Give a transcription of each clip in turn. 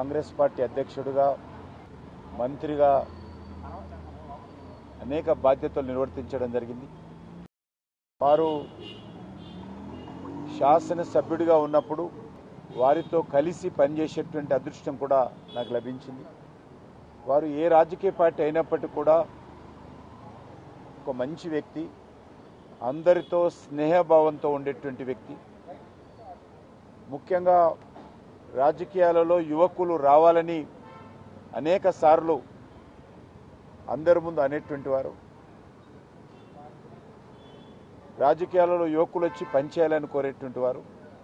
Congress party అధ్యక్షుడిగా మంత్రిగా అనేక బాధ్యతలు నిర్వర్తించడం జరిగింది వారు శాసనసభ్యుడిగా ఉన్నప్పుడు వారితో కలిసి పనిచేసేటువంటి అదృష్టం కూడా నాకు లభించింది వారు ఏ రాజకీయ పార్టీ అయినప్పటికీ కూడా ఒక మంచి వ్యక్తి అందరితో స్నేహభావంతో ఉండేటువంటి వ్యక్తి ముఖ్యంగా రాజకీయాలలో యువకులు రావాలని అనేక సార్లు అందరి ముందు అనేటువంటి వారు రాజకీయాలలో యువకులు వచ్చి పనిచేయాలని కోరేటువంటి వారు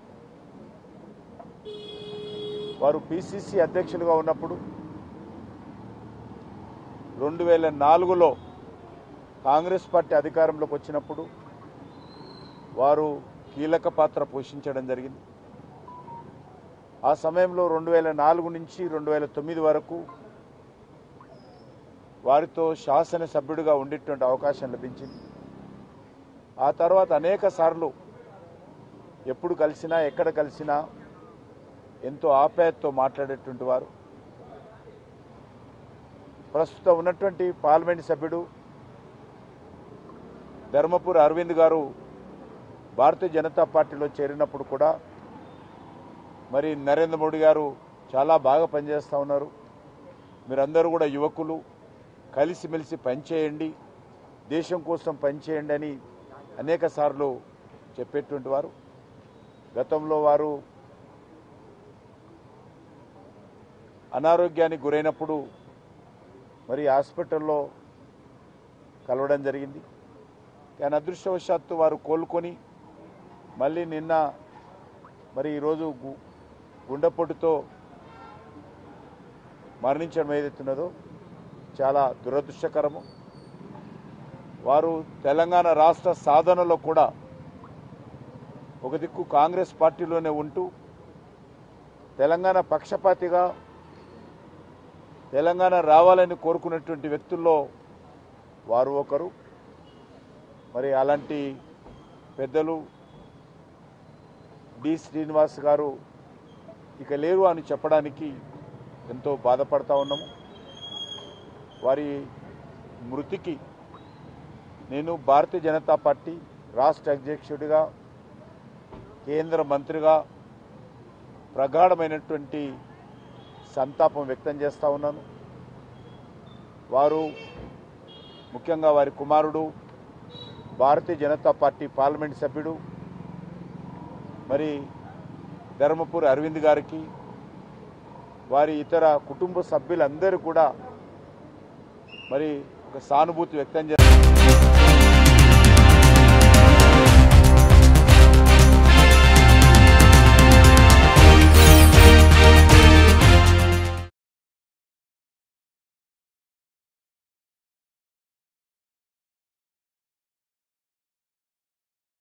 వారు పిసిసి అధ్యక్షులుగా ఉన్నప్పుడు రెండు వేల నాలుగులో కాంగ్రెస్ పార్టీ అధికారంలోకి వచ్చినప్పుడు వారు కీలక పాత్ర పోషించడం జరిగింది ఆ సమయంలో రెండు వేల నాలుగు నుంచి రెండు వేల తొమ్మిది వరకు వారితో శాసనసభ్యుడిగా ఉండేటువంటి అవకాశం లభించింది ఆ తర్వాత అనేక సార్లు ఎప్పుడు కలిసినా ఎక్కడ కలిసినా ఎంతో ఆప్యాయతతో మాట్లాడేటువంటి వారు ప్రస్తుతం ఉన్నటువంటి పార్లమెంట్ సభ్యుడు ధర్మపురి అరవింద్ గారు భారతీయ జనతా పార్టీలో చేరినప్పుడు కూడా మరి నరేంద్ర మోడీ గారు చాలా బాగా పనిచేస్తూ ఉన్నారు మీరందరూ కూడా యువకులు కలిసిమెలిసి పనిచేయండి దేశం కోసం పనిచేయండి అని అనేక సార్లు చెప్పేటువంటి వారు గతంలో వారు అనారోగ్యానికి గురైనప్పుడు మరి హాస్పిటల్లో కలవడం జరిగింది కానీ అదృష్టవశాత్తు వారు కోలుకొని మళ్ళీ నిన్న మరి ఈరోజు గు- గుండెపోటుతో మరణించడం ఏదైతున్నదో చాలా దురదృష్టకరము వారు తెలంగాణ రాష్ట్ర సాధనలో కూడా ఒక దిక్కు కాంగ్రెస్ పార్టీలోనే ఉంటూ తెలంగాణ పక్షపాతిగా తెలంగాణ రావాలని కోరుకున్నటువంటి వ్యక్తుల్లో వారు ఒకరు మరి అలాంటి పెద్దలు డి శ్రీనివాస్ గారు ఇక లేరు అని చెప్పడానికి ఎంతో బాధపడతా ఉన్నాము వారి మృతికి నేను భారతీయ జనతా పార్టీ రాష్ట్ర అధ్యక్షుడిగా కేంద్ర మంత్రిగా ప్రగాఢమైనటువంటి సంతాపం వ్యక్తం చేస్తూ ఉన్నాను వారు ముఖ్యంగా వారి కుమారుడు భారతీయ జనతా పార్టీ పార్లమెంట్ సభ్యుడు మరి ధర్మపురి అరవింద్ గారికి వారి ఇతర కుటుంబ సభ్యులందరూ కూడా మరి ఒక సానుభూతి వ్యక్తం